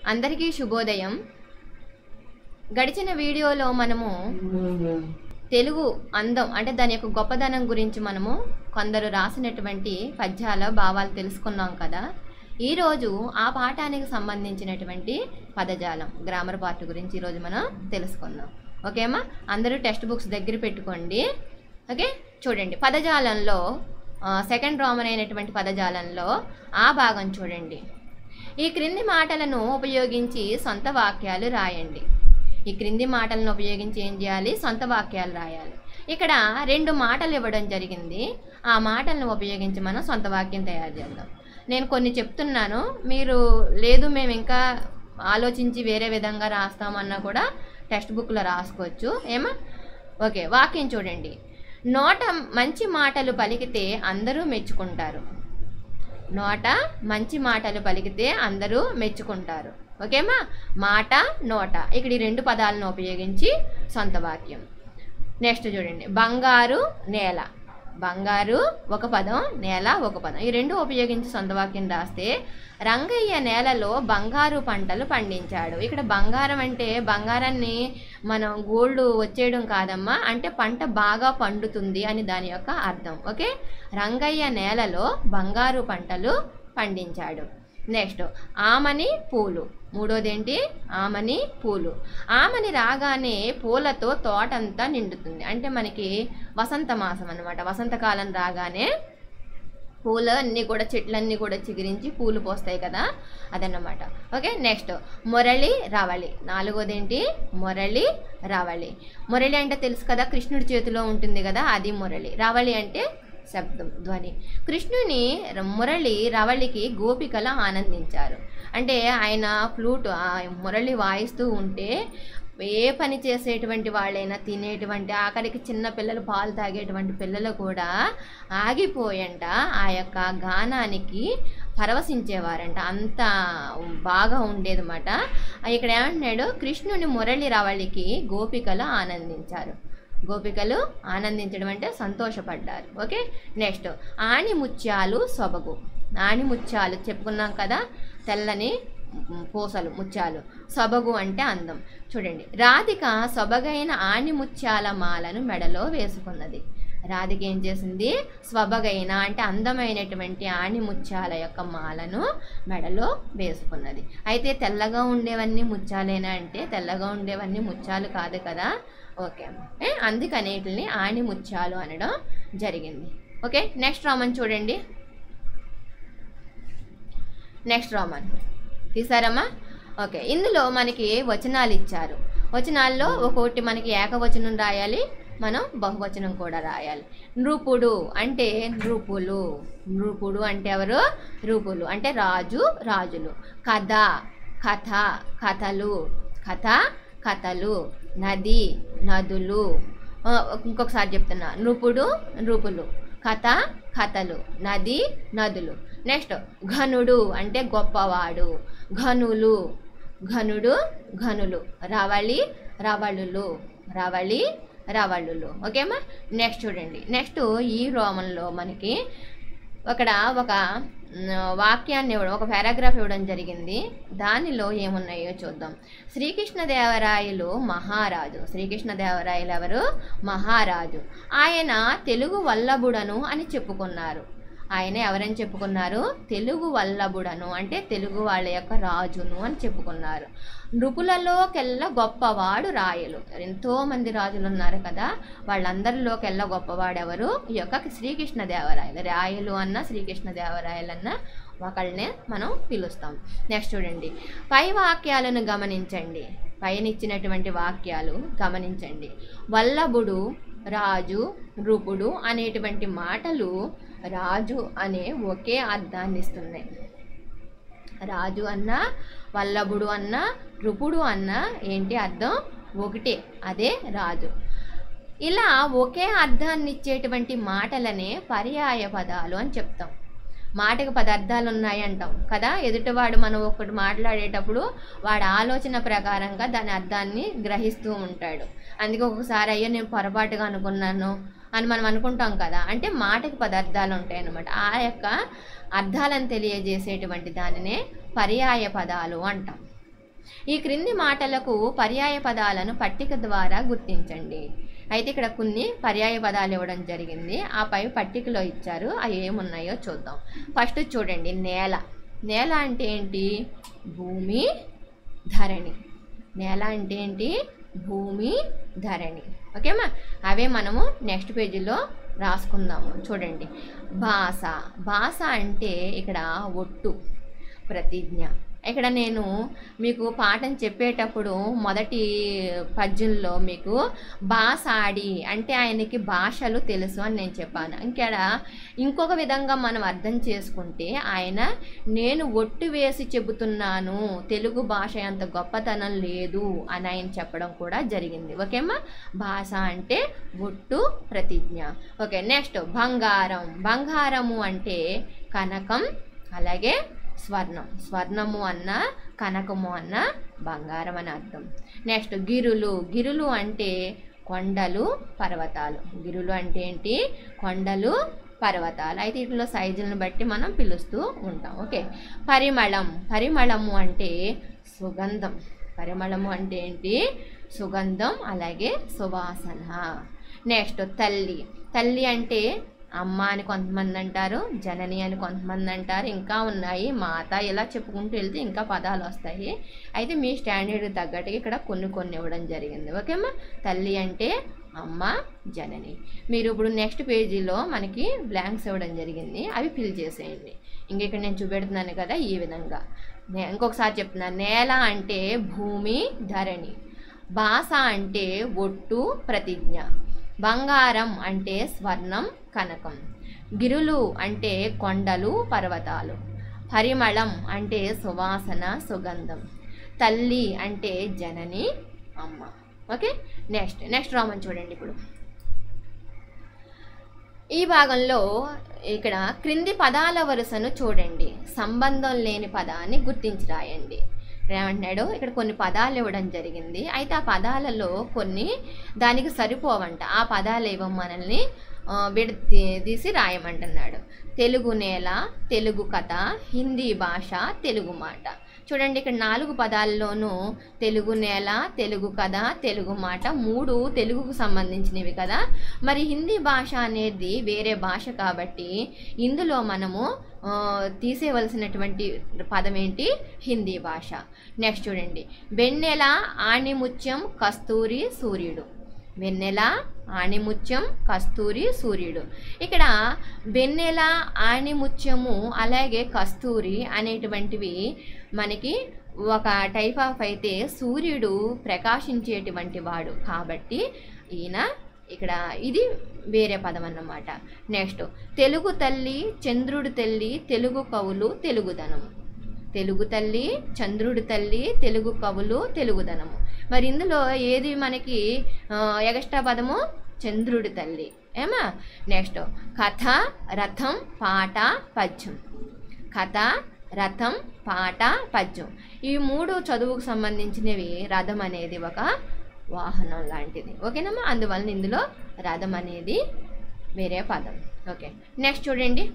అందరికీ శుభోదయం గడిచిన వీడియోలో మనము తెలుగు అందం అంటే దాని యొక్క గొప్పదనం గురించి మనము కొందరు రాసినటువంటి పద్యాల భావాలు తెలుసుకున్నాం కదా ఈరోజు ఆ పాఠానికి సంబంధించినటువంటి పదజాలం గ్రామర్ పార్ట్ గురించి ఈరోజు మనం తెలుసుకుందాం ఓకేమా అందరూ టెక్స్ట్ బుక్స్ దగ్గర పెట్టుకోండి ఓకే చూడండి పదజాలంలో సెకండ్ రోమన్ అయినటువంటి పదజాలంలో ఆ భాగం చూడండి ఈ క్రింది మాటలను ఉపయోగించి సొంత వాక్యాలు రాయండి ఈ క్రింది మాటలను ఉపయోగించి ఏం చేయాలి సొంత వాక్యాలు రాయాలి ఇక్కడ రెండు మాటలు ఇవ్వడం జరిగింది ఆ మాటలను ఉపయోగించి మనం సొంత వాక్యం తయారు చేద్దాం నేను కొన్ని చెప్తున్నాను మీరు లేదు మేము ఇంకా ఆలోచించి వేరే విధంగా రాస్తామన్నా కూడా టెక్స్ట్ బుక్లో రాసుకోవచ్చు ఏమా ఓకే వాక్యం చూడండి నోట మంచి మాటలు పలికితే అందరూ మెచ్చుకుంటారు నోట మంచి మాటలు పలికితే అందరూ మెచ్చుకుంటారు ఓకేమా మాట నోట ఇక్కడ ఈ రెండు పదాలను ఉపయోగించి సొంత వాక్యం నెక్స్ట్ చూడండి బంగారు నేల బంగారు ఒక పదం నేల ఒక పదం ఈ రెండు ఉపయోగించి సొంత వాక్యం రాస్తే రంగయ్య నేలలో బంగారు పంటలు పండించాడు ఇక్కడ బంగారం అంటే బంగారాన్ని మనం గోల్డ్ వచ్చేయడం కాదమ్మా అంటే పంట బాగా పండుతుంది అని దాని యొక్క అర్థం ఓకే రంగయ్య నేలలో బంగారు పంటలు పండించాడు నెక్స్ట్ ఆమని పూలు మూడోది ఏంటి ఆమని పూలు ఆమని రాగానే పూలతో తోటంతా నిండుతుంది అంటే మనకి వసంత మాసం అనమాట వసంతకాలం రాగానే పూలు అన్నీ కూడా చెట్లన్నీ కూడా చిగురించి పూలు పోస్తాయి కదా అదన్నమాట ఓకే నెక్స్ట్ మురళి రవళి నాలుగోది ఏంటి మురళి రవళి మురళి అంటే తెలుసు కదా కృష్ణుడి చేతిలో ఉంటుంది కదా అది మురళి రవళి అంటే శబ్దం ధ్వని కృష్ణుని మురళి రవళికి గోపికలు ఆనందించారు అంటే ఆయన ఫ్లూట్ ఆ మురళి వాయిస్తూ ఉంటే ఏ పని చేసేటువంటి వాళ్ళైనా తినేటువంటి ఆఖరికి చిన్న పిల్లలు పాలు తాగేటువంటి పిల్లలు కూడా ఆగిపోయంట ఆ యొక్క గానానికి పరవశించేవారంట అంత బాగా ఉండేదన్నమాట ఇక్కడ ఏమంటున్నాడు కృష్ణుని మురళి రవళికి గోపికలు ఆనందించారు గోపికలు ఆనందించడం అంటే సంతోషపడ్డారు ఓకే నెక్స్ట్ ఆణిముత్యాలు సొబగు ఆణిముత్యాలు చెప్పుకున్నాం కదా తెల్లని పూసలు ముత్యాలు సొబగు అంటే అందం చూడండి రాధిక సొబగైన ఆణిముత్యాల మాలను మెడలో వేసుకున్నది రాధిక ఏం చేసింది స్వబగైన అంటే అందమైనటువంటి ఆణిముత్యాల యొక్క మాలను మెడలో వేసుకున్నది అయితే తెల్లగా ఉండేవన్నీ ముత్యాలేనా అంటే తెల్లగా ఉండేవన్నీ ముత్యాలు కాదు కదా ఓకే ఏ అందుకనేటిని ఆణి ముత్యాలు అనడం జరిగింది ఓకే నెక్స్ట్ రామన్ చూడండి నెక్స్ట్ రామన్ తీసారమ్మా ఓకే ఇందులో మనకి వచనాలు ఇచ్చారు వచనాల్లో ఒక్కొక్కటి మనకి ఏకవచనం రాయాలి మనం బహువచనం కూడా రాయాలి నృపుడు అంటే నృపులు నృపుడు అంటే ఎవరు రూపులు అంటే రాజు రాజులు కథ కథ కథలు కథ కథలు నది నదులు ఇంకొకసారి చెప్తున్నా నృపుడు నృపులు కథ కథలు నది నదులు నెక్స్ట్ ఘనుడు అంటే గొప్పవాడు ఘనులు ఘనుడు ఘనులు రవళి రవళులు రవళి రవళులు ఓకేమా నెక్స్ట్ చూడండి నెక్స్ట్ ఈ రోమంలో మనకి అక్కడ ఒక వాక్యాన్ని ఇవ్వడం ఒక పారాగ్రాఫ్ ఇవ్వడం జరిగింది దానిలో ఏమున్నాయో చూద్దాం శ్రీకృష్ణదేవరాయలు మహారాజు శ్రీకృష్ణదేవరాయలు ఎవరు మహారాజు ఆయన తెలుగు వల్లభుడను అని చెప్పుకున్నారు ఆయన ఎవరని చెప్పుకున్నారు తెలుగు వల్లభుడను అంటే తెలుగు వాళ్ళ యొక్క రాజును అని చెప్పుకున్నారు నృపులలోకెల్లా గొప్పవాడు రాయలు ఎంతో మంది రాజులు ఉన్నారు కదా వాళ్ళందరిలోకెల్లా గొప్పవాడు ఎవరు ఈ యొక్క శ్రీకృష్ణదేవరాయలు రాయలు అన్న శ్రీకృష్ణదేవరాయలు అన్న ఒకళ్ళనే మనం పిలుస్తాం నెక్స్ట్ చూడండి పై వాక్యాలను గమనించండి పైన ఇచ్చినటువంటి వాక్యాలు గమనించండి వల్లభుడు రాజు నృపుడు అనేటువంటి మాటలు రాజు అనే ఒకే అర్థాన్ని ఇస్తున్నాయి రాజు అన్న వల్లభుడు అన్న నృపుడు అన్న ఏంటి అర్థం ఒకటే అదే రాజు ఇలా ఒకే అర్థాన్ని ఇచ్చేటువంటి మాటలనే పర్యాయ పదాలు అని చెప్తాం మాటకు పదార్థాలు ఉన్నాయి అంటాం కదా ఎదుటివాడు మనం ఒకటి మాట్లాడేటప్పుడు వాడి ఆలోచన ప్రకారంగా దాని అర్థాన్ని గ్రహిస్తూ ఉంటాడు అందుకే ఒకసారి అయ్యో నేను పొరపాటుగా అనుకున్నాను అని మనం అనుకుంటాం కదా అంటే మాటకి పదార్థాలు ఉంటాయి అన్నమాట ఆ యొక్క అర్థాలను తెలియజేసేటువంటి దానినే పర్యాయ పదాలు అంటాం ఈ క్రింది మాటలకు పర్యాయ పదాలను పట్టిక ద్వారా గుర్తించండి అయితే ఇక్కడ కొన్ని పర్యాయ పదాలు ఇవ్వడం జరిగింది ఆ పై పట్టికలో ఇచ్చారు అవి ఏమున్నాయో చూద్దాం ఫస్ట్ చూడండి నేల నేల అంటే ఏంటి భూమి ధరణి నేల అంటే ఏంటి భూమి ధరణి ఓకేమా అవే మనము నెక్స్ట్ పేజీలో రాసుకుందాము చూడండి భాష భాష అంటే ఇక్కడ ఒట్టు ప్రతిజ్ఞ ఇక్కడ నేను మీకు పాఠం చెప్పేటప్పుడు మొదటి పద్యంలో మీకు భాషాడి అంటే ఆయనకి భాషలు తెలుసు అని నేను చెప్పాను ఇక్కడ ఇంకొక విధంగా మనం అర్థం చేసుకుంటే ఆయన నేను ఒట్టు వేసి చెబుతున్నాను తెలుగు భాష అంత గొప్పతనం లేదు అని ఆయన చెప్పడం కూడా జరిగింది ఓకేమ్మా భాష అంటే ఒట్టు ప్రతిజ్ఞ ఓకే నెక్స్ట్ బంగారం బంగారము అంటే కనకం అలాగే స్వర్ణం స్వర్ణము అన్న కనకము అన్న బంగారం అని అర్థం నెక్స్ట్ గిరులు గిరులు అంటే కొండలు పర్వతాలు గిరులు అంటే ఏంటి కొండలు పర్వతాలు అయితే వీటిలో సైజులను బట్టి మనం పిలుస్తూ ఉంటాం ఓకే పరిమళం పరిమళము అంటే సుగంధం పరిమళము అంటే ఏంటి సుగంధం అలాగే సువాసన నెక్స్ట్ తల్లి తల్లి అంటే అమ్మ అని కొంతమంది అంటారు జనని అని కొంతమంది అంటారు ఇంకా ఉన్నాయి మాత ఇలా చెప్పుకుంటూ వెళ్తే ఇంకా పదాలు వస్తాయి అయితే మీ స్టాండర్డ్ తగ్గట్టుగా ఇక్కడ కొన్ని కొన్ని ఇవ్వడం జరిగింది ఓకేమ్మా తల్లి అంటే అమ్మ జనని మీరు ఇప్పుడు నెక్స్ట్ పేజీలో మనకి బ్లాంక్స్ ఇవ్వడం జరిగింది అవి ఫిల్ చేసేయండి ఇంక ఇక్కడ నేను చూపెడుతున్నాను కదా ఈ విధంగా నే- ఇంకొకసారి చెప్తున్నాను నేల అంటే భూమి ధరణి భాష అంటే ఒట్టు ప్రతిజ్ఞ బంగారం అంటే స్వర్ణం కనకం గిరులు అంటే కొండలు పర్వతాలు పరిమళం అంటే సువాసన సుగంధం తల్లి అంటే జనని అమ్మ ఓకే నెక్స్ట్ నెక్స్ట్ రామన్ చూడండి ఇప్పుడు ఈ భాగంలో ఇక్కడ క్రింది పదాల వరుసను చూడండి సంబంధం లేని పదాన్ని గుర్తించి రాయండి ఏమంటున్నాడు ఇక్కడ కొన్ని పదాలు ఇవ్వడం జరిగింది అయితే ఆ పదాలలో కొన్ని దానికి సరిపోవంట ఆ పదాలు ఏవో మనల్ని ఆ, విడ తీ- తీసి రాయమంటున్నాడు తెలుగు నేల తెలుగు కథ హిందీ భాష తెలుగు మాట చూడండి ఇక్కడ నాలుగు పదాల్లోనూ తెలుగు నేల తెలుగు కథ తెలుగు మాట మూడు తెలుగుకు సంబంధించినవి కదా మరి హిందీ భాష అనేది వేరే భాష కాబట్టి ఇందులో మనము ఆ, తీసేయవలసినటువంటి పదం ఏంటి హిందీ భాష నెక్స్ట్ చూడండి వెన్నెల ఆణిముత్యం కస్తూరి సూర్యుడు వెన్నెల ఆణిముత్యం కస్తూరి సూర్యుడు ఇక్కడ వెన్నెల ఆణిముత్యము అలాగే కస్తూరి అనేటువంటివి మనకి ఒక టైప్ ఆఫ్ అయితే సూర్యుడు ప్రకాశించేటువంటి వాడు కాబట్టి ఈయన ఇక్కడ ఇది వేరే పదం అన్నమాట నెక్స్ట్ తెలుగు తల్లి చంద్రుడు తల్లి తెలుగు కవులు తెలుగుదనము తెలుగు తల్లి చంద్రుడి తల్లి తెలుగు కవులు తెలుగుదనము మరి ఇందులో ఏది మనకి ఆ, ఎగస్ట్రా పదము చంద్రుడి తల్లి ఏమా నెక్స్ట్ కథ రథం పాట పద్యం కథ రథం పాట పద్యం ఈ మూడు చదువుకు సంబంధించినవి రథం అనేది ఒక వాహనం లాంటిది ఓకేనమ్మా అందువలన ఇందులో రథం అనేది వేరే పదం ఓకే నెక్స్ట్ చూడండి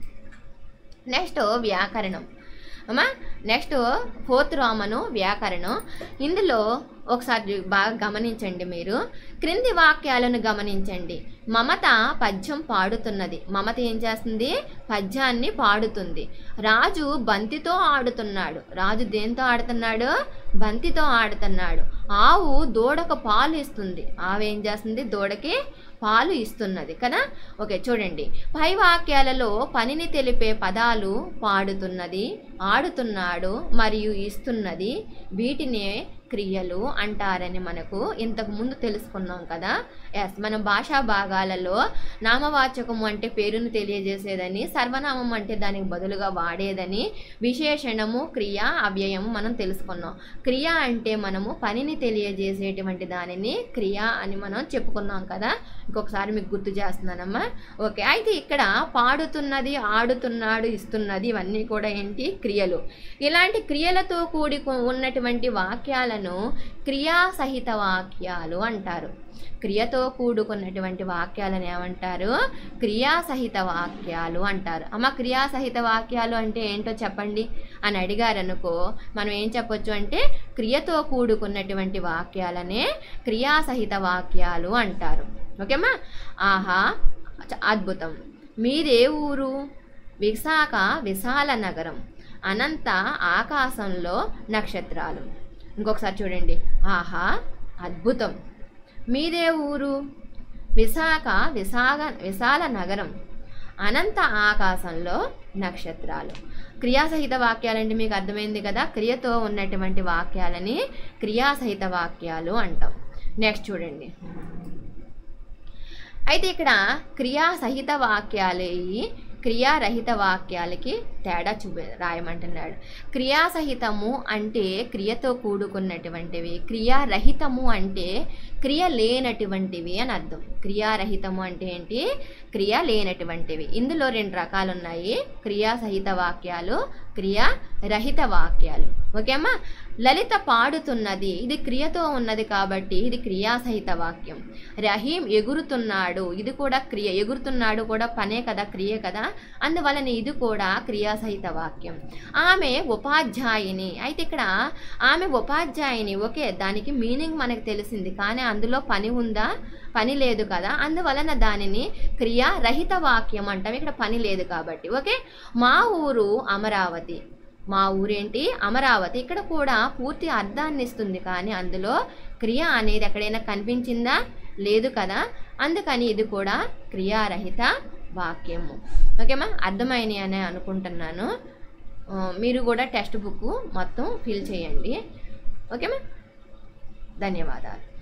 నెక్స్ట్ వ్యాకరణం అమ్మా నెక్స్ట్ ఫోర్త్ రామను వ్యాకరణం ఇందులో ఒకసారి బాగా గమనించండి మీరు క్రింది వాక్యాలను గమనించండి మమత పద్యం పాడుతున్నది మమత ఏం చేస్తుంది పద్యాన్ని పాడుతుంది రాజు బంతితో ఆడుతున్నాడు రాజు దేంతో ఆడుతున్నాడు బంతితో ఆడుతున్నాడు ఆవు దూడకు పాలు ఇస్తుంది ఆవు ఏం చేస్తుంది దూడకి పాలు ఇస్తున్నది కదా ఓకే చూడండి పై వాక్యాలలో పనిని తెలిపే పదాలు పాడుతున్నది ఆడుతున్నాడు మరియు ఇస్తున్నది వీటినే క్రియలు అంటారని మనకు ఇంతకు ముందు తెలుసుకున్నాం కదా ఎస్ మనం భాషా భాగాలలో నామవాచకము అంటే పేరును తెలియజేసేదని సర్వనామం అంటే దానికి బదులుగా వాడేదని విశేషణము క్రియ అవ్యయము మనం తెలుసుకున్నాం క్రియ అంటే మనము పనిని తెలియజేసేటువంటి దానిని క్రియ అని మనం చెప్పుకున్నాం కదా ఇంకొకసారి మీకు గుర్తు చేస్తున్నానమ్మా ఓకే అయితే ఇక్కడ పాడుతున్నది ఆడుతున్నాడు ఇస్తున్నది ఇవన్నీ కూడా ఏంటి క్రియలు ఇలాంటి క్రియలతో కూడి కొ- ఉన్నటువంటి వాక్యాలను క్రియాసహిత వాక్యాలు అంటారు క్రియతో కూడుకున్నటువంటి వాక్యాలను ఏమంటారు క్రియాసహిత వాక్యాలు అంటారు అమ్మ క్రియాసహిత వాక్యాలు అంటే ఏంటో చెప్పండి అని అడిగారనుకో మనం ఏం చెప్పొచ్చు అంటే క్రియతో కూడుకున్నటువంటి వాక్యాలనే క్రియాసహిత వాక్యాలు అంటారు ఓకేమ్మా ఆహా చ- అద్భుతం మీదే ఊరు విశాఖ విశాల నగరం అనంత ఆకాశంలో నక్షత్రాలు ఇంకొకసారి చూడండి ఆహా అద్భుతం మీదే ఊరు విశాఖ విశాఖ విశాల నగరం అనంత ఆకాశంలో నక్షత్రాలు క్రియాసహిత వాక్యాలంటే మీకు అర్థమైంది కదా క్రియతో ఉన్నటువంటి వాక్యాలని క్రియాసహిత వాక్యాలు అంటాం నెక్స్ట్ చూడండి అయితే ఇక్కడ క్రియాసహిత వాక్యాలు క్రియారహిత వాక్యాలకి తేడా చూపే రాయమంటున్నాడు క్రియాసహితము అంటే క్రియతో కూడుకున్నటువంటివి క్రియారహితము అంటే క్రియ లేనటువంటివి అని అర్థం క్రియారహితము అంటే ఏంటి క్రియ లేనటువంటివి ఇందులో రెండు రకాలు ఉన్నాయి క్రియాసహిత వాక్యాలు క్రియారహిత వాక్యాలు ఓకే అమ్మా లలిత పాడుతున్నది ఇది క్రియతో ఉన్నది కాబట్టి ఇది క్రియాసహిత వాక్యం రహీం ఎగురుతున్నాడు ఇది కూడా క్రియ ఎగురుతున్నాడు కూడా పనే కదా క్రియ కదా అందువలన ఇది కూడా క్రియాసహిత వాక్యం ఆమె ఉపాధ్యాయుని అయితే ఇక్కడ ఆమె ఉపాధ్యాయుని ఓకే దానికి మీనింగ్ మనకు తెలిసింది కానీ అందులో పని ఉందా పని లేదు కదా అందువలన దానిని క్రియారహిత వాక్యం అంటాం ఇక్కడ పని లేదు కాబట్టి ఓకే మా ఊరు అమరావతి మా ఊరేంటి అమరావతి ఇక్కడ కూడా పూర్తి అర్థాన్ని ఇస్తుంది కానీ అందులో క్రియ అనేది ఎక్కడైనా కనిపించిందా లేదు కదా అందుకని ఇది కూడా క్రియారహిత వాక్యము ఓకేమా అర్థమైనవి అని అనుకుంటున్నాను ఆ, మీరు కూడా టెక్స్ట్ బుక్ మొత్తం ఫిల్ చేయండి ఓకేమా ధన్యవాదాలు